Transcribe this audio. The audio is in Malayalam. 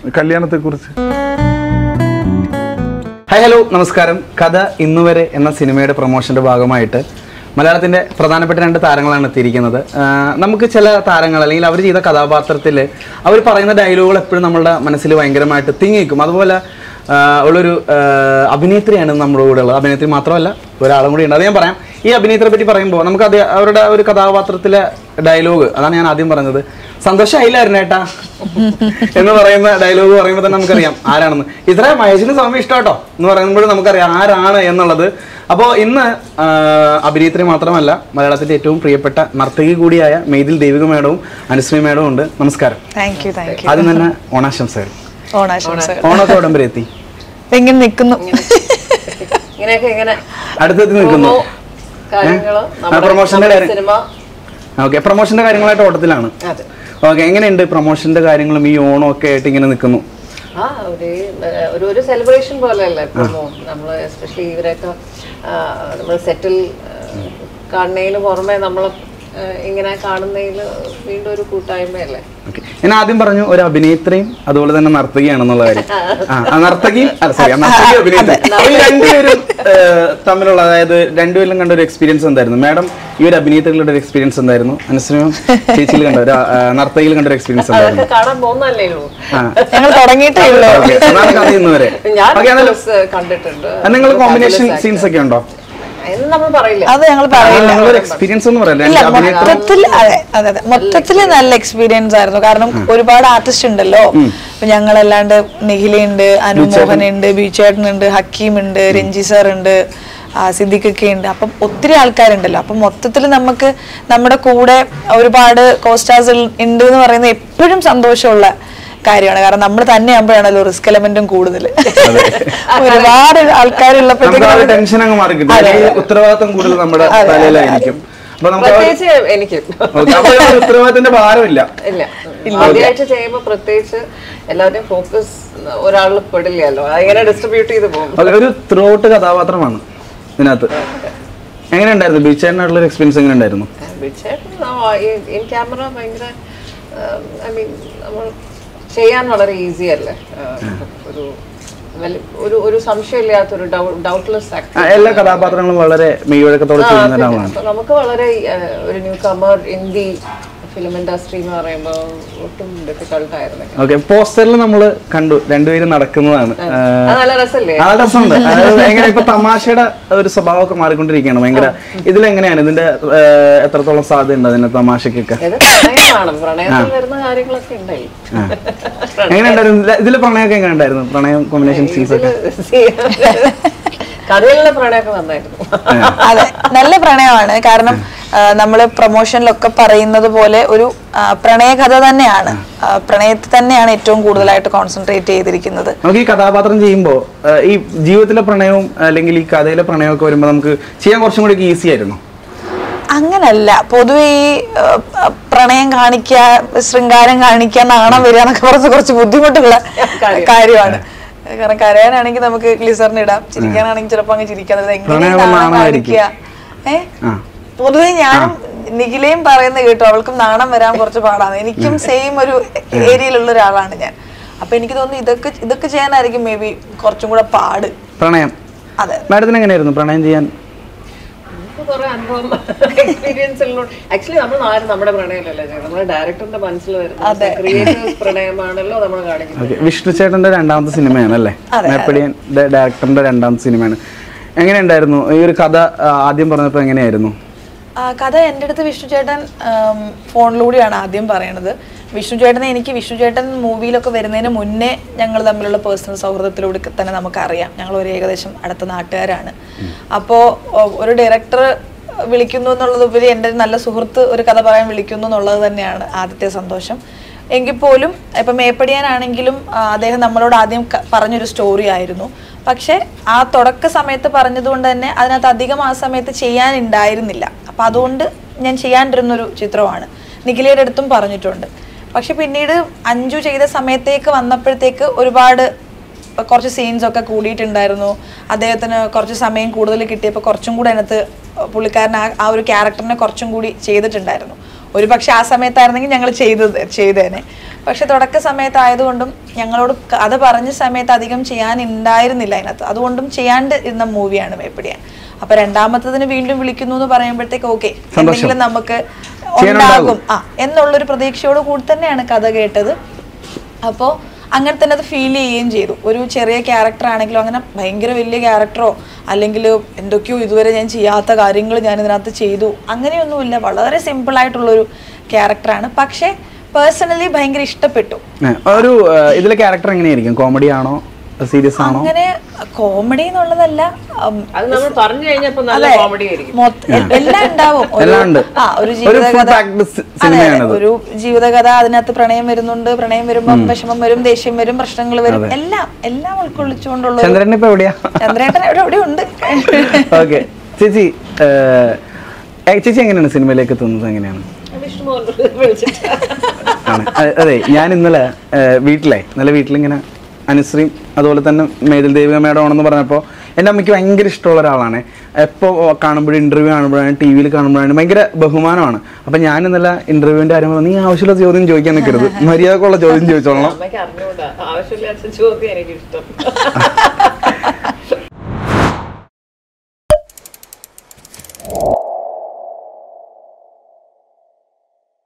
കല്യാണത്തെക്കുറിച്ച് ഹായ് ഹലോ നമസ്കാരം കഥ ഇന്നുവരെ എന്ന സിനിമയുടെ പ്രൊമോഷന്റെ ഭാഗമായിട്ട് മലയാളത്തിന്റെ പ്രധാനപ്പെട്ട രണ്ട് താരങ്ങളാണ് എത്തിയിരിക്കുന്നത് ആ, നമുക്ക് ചില താരങ്ങൾ അല്ലെങ്കിൽ അവർ ചെയ്ത കഥാപാത്രത്തിൽ അവർ പറയുന്ന ഡയലോഗുകൾ എപ്പോഴും നമ്മുടെ മനസ്സിൽ ഭയങ്കരമായിട്ട് തിങ്ങിക്കും അതുപോലെ ആ, ഉള്ളൊരു ആ, അഭിനേത്രിയാണ് നമ്മുടെ കൂടെ ഉള്ളത് അഭിനേത്രി മാത്രമല്ല ഒരാളും കൂടി ഉണ്ട് അത് ഞാൻ പറയാം ഈ അഭിനേത്രിയെ പറ്റി പറയുമ്പോൾ നമുക്ക് അത് അവരുടെ ഒരു കഥാപാത്രത്തിലെ ഡയലോഗ് അതാണ് ഞാൻ ആദ്യം പറഞ്ഞത് സന്തോഷമായില്ലായിരുന്നു ഏട്ടാ എന്ന് പറയുന്ന ഡയലോഗ് പറയുമ്പോൾ തന്നെ നമുക്കറിയാം ആരാണെന്ന് ഇത്ര മഹേഷിന് സ്വാമി ഇഷ്ടാട്ടോ എന്ന് പറയുമ്പോൾ നമുക്കറിയാം ആരാണ് എന്നുള്ളത് അപ്പോൾ ഇന്ന് ആ, അഭിനേത്രി മാത്രമല്ല മലയാളത്തിന്റെ ഏറ്റവും പ്രിയപ്പെട്ട നർത്തകി കൂടിയായ മെയ്തിൽ ദേവിക മേഡവും അനുശ്രീ മേഡവും ഉണ്ട് നമസ്കാരം താങ്ക് യു താങ്ക് യു ആദ്യം തന്നെ ഓണാശംസകൾ ഓണാശംസ ഓണത്തെ ഉടൻ വരെ എത്തി എങ്ങനെ നിൽക്കുന്നു ഇങ്ങനെയൊക്കെ ഇങ്ങനെ അടുത്തെത്തി നിൽക്കുന്നു കാര്യങ്ങള് നമ്മുടെ പ്രൊമോഷന്റെ നമ്മുടെ കാര്യം സിനിമ ഓക്കെ പ്രൊമോഷന്റെ കാര്യങ്ങളായിട്ട് ഓട്ടത്തിലാണ് അതെ ഓക്കെ എങ്ങനെയുണ്ട് പ്രൊമോഷന്റെ കാര്യങ്ങളും ഈ ഓണം ഒക്കെ ആയിട്ട് ഇങ്ങനെ നിൽക്കുന്നു ആ ഒരു ഏഹ്, ഒരു ഒരു സെലിബ്രേഷൻ പോലെയല്ല ഇപ്പൊ നമ്മൾ എസ്പെഷ്യലി ഇവരൊക്കെ നമ്മൾ സെറ്റിൽ കാണുന്നതിന് പുറമെ നമ്മൾ ഇങ്ങനെ കാണുന്നതിൽ വീണ്ടും ഒരു കൂട്ടായ്മയല്ലേ ഓക്കെ ഞാൻ ആദ്യം പറഞ്ഞു ഒരു അഭിനേത്രിയും അതുപോലെ തന്നെ നർത്തകിയാണെന്നുള്ള കാര്യം ആ ആ നർത്തകിയും അല്ല സോറി നർത്തകി അഭിനേത്രി ഈ രണ്ടുപേരും ഏഹ്, തമ്മിലുള്ള അതായത് രണ്ടുപേരും കണ്ട ഒരു എക്സ്പീരിയൻസ് എന്തായിരുന്നു മാഡം ഈ ഒരു അഭിനേത്രികളുടെ ഒരു എക്സ്പീരിയൻസ് എന്തായിരുന്നു അനുസരിച്ചും ചേച്ചിയിൽ കണ്ട ഒരു ആ, നർത്തകിയിൽ കണ്ട ഒരു എക്സ്പീരിയൻസ് എന്തായിരുന്നു അതൊക്കെ കാണാൻ പോകുന്നല്ലേ ഉള്ളൂ ആ ഞങ്ങൾ തുടങ്ങിയിട്ടേ ഉള്ളൂ ഓക്കെ അതാണ് കഥ ഇന്ന് വരെ ഞാൻ ഓക്കെ of course, കണ്ടിട്ടുണ്ട് നിങ്ങൾ കോമ്പിനേഷൻ സീൻസ് ഒക്കെ ഉണ്ടോ എന്ന് നമ്മൾ പറയില്ല അത് ഞങ്ങൾ പറയില്ല നിങ്ങളൊരു എക്സ്പീരിയൻസ് എന്ന് പറയല്ലേ ഇല്ല എനിക്ക് അഭിനേത്രി മൊത്തത്തിൽ അതെ അതെ അതെ മൊത്തത്തിൽ നല്ല എക്സ്പീരിയൻസ് ആയിരുന്നു കാരണം ഒരുപാട് ആർട്ടിസ്റ്റ് ഉണ്ടല്ലോ ഇപ്പൊ ഞങ്ങളല്ലാണ്ട് നിഖിലുണ്ട് അനുമോഹൻ ഉണ്ട് ബീച്ചേട്ടൻ ഉണ്ട് ഹക്കീം ഉണ്ട് രഞ്ജി സാർ ഉണ്ട് സിദ്ദിഖൊക്കെ ഉണ്ട് അപ്പം ഒത്തിരി ആൾക്കാരുണ്ടല്ലോ അപ്പം മൊത്തത്തിൽ നമുക്ക് നമ്മുടെ കൂടെ ഒരുപാട് കോസ്റ്റാസ് ഉണ്ട് എന്ന് പറയുന്നത് എപ്പോഴും സന്തോഷമുള്ള കാര്യമാണ് കാരണം നമ്മൾ തന്നെ ആകുമ്പോഴാണല്ലോ റിസ്ക് എലമെന്റും കൂടുതൽ ഒരുപാട് ആൾക്കാരുള്ളപ്പോഴത്തേക്കും നമുക്ക് ആ ഒരു നമുക്ക് ടെൻഷൻ അങ്ങ് മാറി കിട്ടും അല്ലെങ്കിൽ ഉത്തരവാദിത്തം കൂടുതൽ നമ്മുടെ തലയിലായിരിക്കും അപ്പൊ നമുക്ക് ആ ഒരു- പ്രത്യേകിച്ച് എനിക്ക് ഓക്കേ, അപ്പൊ ഈ ഒരു ഉത്തരവാദിത്തത്തിന്റെ ഭാരമില്ല ഇല്ല ആദ്യമായിട്ട് ചെയ്യുമ്പോൾ പ്രത്യേകിച്ച് എല്ലാവരുടെയും ഫോക്കസ് ഒരാളിൽ പെടില്ലല്ലോ അതിങ്ങനെ ഡിസ്ട്രിബ്യൂട്ട് ചെയ്ത് പോകും ഓക്കേ, ഒരു ത്രൂഔട്ട് കഥാപാത്രമാണ് ഇതിനകത്ത് എങ്ങനെ ഉണ്ടായിരുന്നു ബീച്ചേട്ടനായിട്ടുള്ള ഒരു എക്സ്പീരിയൻസ് എങ്ങനെ ഉണ്ടായിരുന്നു ഇൻ ക്യാമറ ഭയങ്കര ഐ മീൻ നമ്മൾ ചെയ്യാൻ വളരെ ഈസി അല്ലേ ആ, ഒരു വലി- ഒരു ഒരു സംശയമില്ലാത്തൊരു ഡൗട്ട്ലെസ് ആക്ട് ആ, എല്ലാ കഥാപാത്രങ്ങളും വളരെ മെയ്വഴക്കത്തോടെ ചെയ്യുന്ന ഒരാളാണ് അപ്പൊ നമുക്ക് വളരെ ആ, ഒരു newcomer Hindi film industry എന്ന് പറയുമ്പോൾ ഒട്ടും ഡിഫിക്കൾട്ട് ആയിരുന്നു ഓക്കെ പോസ്റ്ററിൽ നമ്മൾ കണ്ടു രണ്ടുപേരും നടക്കുന്നതാണ് ആ, അത് നല്ല രസമല്ലേ ആ രസമുണ്ട് അതായത് എങ്ങനെ ഇപ്പൊ തമാശയുടെ ഒരു സ്വഭാവമൊക്കെ മാറിക്കൊണ്ടിരിക്കുകയാണ് ഭയങ്കര ഇതിലെങ്ങനെയാണ് ഇതിന്റെ ആ, എത്രത്തോളം സാധ്യത ഉണ്ട് അതിന്റെ തമാശക്കൊക്കെ ഇത് പ്രണയമാണ് പ്രണയത്തിൽ വരുന്ന കാര്യങ്ങളൊക്കെ ഉണ്ടായി എങ്ങനെ ഉണ്ടായിരുന്നു ഇതില് ഇതില് പ്രണയമൊക്കെ എങ്ങനെ ഉണ്ടായിരുന്നു പ്രണയം കോമ്പിനേഷൻ സീൻസ് ഒക്കെ കഥകളിലെ പ്രണയമൊക്കെ നന്നായിരുന്നു അതെ നല്ല പ്രണയമാണ് കാരണം ആ, നമ്മള് പ്രൊമോഷനിലൊക്കെ പറയുന്നത് പോലെ ഒരു ആ, പ്രണയകഥ തന്നെയാണ് ആ, പ്രണയത്തിൽ തന്നെയാണ് ഏറ്റവും കൂടുതലായിട്ട് കോൺസെൻട്രേറ്റ് ചെയ്തിരിക്കുന്നത് നമുക്ക് ഈ കഥാപാത്രം ചെയ്യുമ്പോൾ ഈ ജീവിതത്തിലെ പ്രണയവും അല്ലെങ്കിൽ ഈ കഥയിലെ പ്രണയമൊക്കെ വരുമ്പോൾ നമുക്ക് ചെയ്യാൻ കുറച്ചും കൂടി ഈസി ആയിരുന്നു അങ്ങനല്ല പൊതുവെ ഈ ആ, ആ, പ്രണയം കാണിക്കുക ശൃംഗാരം കാണിക്കുക നാണം വരിക എന്നൊക്കെ കുറച്ച് കുറച്ച് ബുദ്ധിമുട്ടുള്ള കാര്യമാണ് കാരണം കരയാനാണെങ്കിൽ നമുക്ക് ഗ്ലിസറിന് ഇടാം ചിരിക്കാനാണെങ്കിൽ ചിലപ്പോൾ അങ്ങ് ചിരിക്കാൻ എങ്ങനെ പ്രണയം നാണം നാണമായിരിക്കും. കാണിക്കുക ഏഹ് ആ പൊതുവെ ഞാനും നിഖിലയും പറയുന്നത് കേട്ടു അവൾക്കും നാണം വരാൻ കുറച്ച് പാടാണ് എനിക്കും സെയിം ഒരു ഏരിയയിലുള്ള ഒരാളാണ് ഞാൻ അപ്പൊ എനിക്ക് തോന്നുന്നു ഇതൊക്കെ ഇതൊക്കെ ചെയ്യാനായിരിക്കും മേ ബി കുറച്ചും കൂടെ പാട് പ്രണയം അതെ മാഡത്തിന് എങ്ങനെയായിരുന്നു പ്രണയം ചെയ്യാൻ നമുക്ക് കുറെ അനുഭവം എക്സ്പീരിയൻസ് ആക്ച്വലി നമ്മൾ ആരും നമ്മുടെ പ്രണയമല്ലല്ലോ ചെയ്യുന്നത് നമ്മുടെ ഡയറക്ടറിന്റെ മനസ്സിൽ വരുന്നത് ക്രിയേറ്റീവ് പ്രണയമാണല്ലോ നമ്മൾ കാണിക്കുന്നത് ഓക്കെ വിഷ്ണു ചേട്ടന്റെ രണ്ടാമത്തെ സിനിമയാണ് അല്ലേ മേപ്പടിയന്റെ ഡയറക്ടറിന്റെ രണ്ടാമത്തെ സിനിമയാണ് എങ്ങനെയുണ്ടായിരുന്നു ഈ ഒരു കഥ ആ, ആദ്യം പറഞ്ഞപ്പോൾ എങ്ങനെയായിരുന്നു ആ, കഥ എൻ്റെ അടുത്ത് വിഷ്ണു ചേട്ടൻ ആം, ഫോണിലൂടെയാണ് ആദ്യം പറയണത് വിഷ്ണു ചേട്ടനെ എനിക്ക് വിഷ്ണു ചേട്ടൻ മൂവിയിലൊക്കെ വരുന്നതിന് മുന്നേ ഞങ്ങൾ തമ്മിലുള്ള പേഴ്സണൽ സൗഹൃദത്തിലൂടെ തന്നെ നമുക്കറിയാം ഞങ്ങൾ ഒരു ഏകദേശം അടുത്ത നാട്ടുകാരാണ് അപ്പോൾ ഒരു ഡയറക്ടർ വിളിക്കുന്നു എന്നുള്ളതുപരി എൻ്റെ ഒരു നല്ല സുഹൃത്ത് ഒരു കഥ പറയാൻ വിളിക്കുന്നു എന്നുള്ളത് തന്നെയാണ് ആദ്യത്തെ സന്തോഷം എങ്കിൽ പോലും ഇപ്പം മേപ്പടിയാനാണെങ്കിലും ആ, അദ്ദേഹം നമ്മളോട് ആദ്യം ക- പറഞ്ഞൊരു സ്റ്റോറി ആയിരുന്നു പക്ഷെ ആ തുടക്ക സമയത്ത് പറഞ്ഞതുകൊണ്ട് തന്നെ അതിനകത്ത് അധികം ആ സമയത്ത് ചെയ്യാനുണ്ടായിരുന്നില്ല അപ്പം അതുകൊണ്ട് ഞാൻ ചെയ്യാണ്ടിരുന്നൊരു ചിത്രമാണ് നിഖിലയുടെ അടുത്തും പറഞ്ഞിട്ടുണ്ട് പക്ഷെ പിന്നീട് അഞ്ചു ചെയ്ത സമയത്തേക്ക് വന്നപ്പോഴത്തേക്ക് ഒരുപാട് കുറച്ച് സീൻസ് ഒക്കെ കൂടിയിട്ടുണ്ടായിരുന്നു അദ്ദേഹത്തിന് കുറച്ച് സമയം കൂടുതൽ കിട്ടിയപ്പോൾ കുറച്ചും കൂടെ അതിനകത്ത് പുള്ളിക്കാരൻ ആ ആ ഒരു ക്യാരക്ടറിനെ കുറച്ചും കൂടി ചെയ്തിട്ടുണ്ടായിരുന്നു ഒരു പക്ഷെ ആ സമയത്തായിരുന്നെങ്കിൽ ഞങ്ങൾ ചെയ്തത് ചെയ്തേനെ പക്ഷെ തുടക്ക സമയത്തായതുകൊണ്ടും ഞങ്ങളോട് കഥ പറഞ്ഞ സമയത്ത് അധികം ചെയ്യാൻ ഉണ്ടായിരുന്നില്ല അതിനകത്ത് അതുകൊണ്ടും ചെയ്യാണ്ട് ഇരുന്ന മൂവിയാണ് മേപ്പിടിയാൻ അപ്പൊ രണ്ടാമത്തതിന് വീണ്ടും വിളിക്കുന്നു എന്ന് പറയുമ്പോഴത്തേക്ക് ഓക്കെ എന്തെങ്കിലും നമുക്ക് ഉണ്ടാകും ആ എന്നുള്ളൊരു പ്രതീക്ഷയോട് കൂടി തന്നെയാണ് കഥ കേട്ടത് അപ്പോൾ അങ്ങനെ തന്നെ അത് ഫീൽ ചെയ്യുകയും ചെയ്തു ഒരു ചെറിയ ക്യാരക്ടർ ആണെങ്കിലും അങ്ങനെ ഭയങ്കര വലിയ ക്യാരക്ടറോ അല്ലെങ്കിൽ എന്തൊക്കെയോ ഇതുവരെ ഞാൻ ചെയ്യാത്ത കാര്യങ്ങൾ ഞാൻ ഇതിനകത്ത് ചെയ്തു അങ്ങനെയൊന്നുമില്ല വളരെ സിമ്പിൾ ആയിട്ടുള്ളൊരു ക്യാരക്ടറാണ് പക്ഷേ പേഴ്സണലി ഭയങ്കര ഇഷ്ടപ്പെട്ടു ഏ, ഒരു ആ, ഇതിലെ ക്യാരക്ടർ എങ്ങനെയായിരിക്കും കോമഡി ആണോ സീരിയസ് ആണോ അങ്ങനെ കോമഡി എന്നുള്ളതല്ല ഉം, അത് നമ്മൾ പറഞ്ഞു കഴിഞ്ഞപ്പോ നല്ല അതെ. കോമഡി ആയിരിക്കും മൊത്ത- എ- എല്ലാം ഉണ്ടാവും ഒരു- എല്ലാം ഉണ്ട്. ആ ഒരു ഒരു full ജീവിതകഥ packed സി- അതെ, സിനിമയാണത്. അതെ. ഒരു ജീവിതകഥ അതിനകത്ത് പ്രണയം വരുന്നുണ്ട് പ്രണയം വരുമ്പം വിഷമം വരും ദേഷ്യം വരും പ്രശ്നങ്ങൾ വരും എല്ലാം എല്ലാം ഉൾക്കൊള്ളിച്ചുകൊണ്ടുള്ള ഒരു- ചന്ദ്രൻ ഇപ്പൊ എവിടെയാ ചന്ദ്രേട്ടൻ എവിടെ എവിടെ ഉണ്ട് ഓക്കെ ചേച്ചി ഏ, ഏ, ചേച്ചി എങ്ങനെയാണ് സിനിമയിലേക്ക് എത്തുന്നത് എങ്ങനെയാണ് വിഷ്ണു മോഹൻ വിളിച്ചിട്ട് ആണ് അ- അതെ ഞാൻ ഇന്നലെ ഏ, വീട്ടിലെ ഇന്നലെ വീട്ടിലിങ്ങനെ അനുശ്രീയും അതുപോലെ തന്നെ മേതിൽ ദേവിക മേഡം ആണെന്ന് പറഞ്ഞപ്പോൾ എൻ്റെ അമ്മയ്ക്ക് ഭയങ്കര ഇഷ്ടമുള്ള ഒരാളാണ് എപ്പോൾ കാണുമ്പോഴും ഇൻ്റർവ്യൂ കാണുമ്പോഴാണ് ടി വിയിൽ കാണുമ്പോഴാണ് ഭയങ്കര ബഹുമാനമാണ് അപ്പം ഞാൻ ഇന്നലെ ഇൻ്റർവ്യൂവിൻ്റെ കാര്യം പറഞ്ഞു, നീ ആവശ്യമുള്ള ചോദ്യം ചോദിക്കാൻ നിൽക്കരുത് മര്യാദക്കുള്ള ചോദ്യം ചോദിച്ചോളണം അമ്മയ്ക്ക് അറിഞ്ഞൂടാ ആവശ്യമില്ലാത്ത ചോദ്യം എനിക്ക് ഇഷ്ടം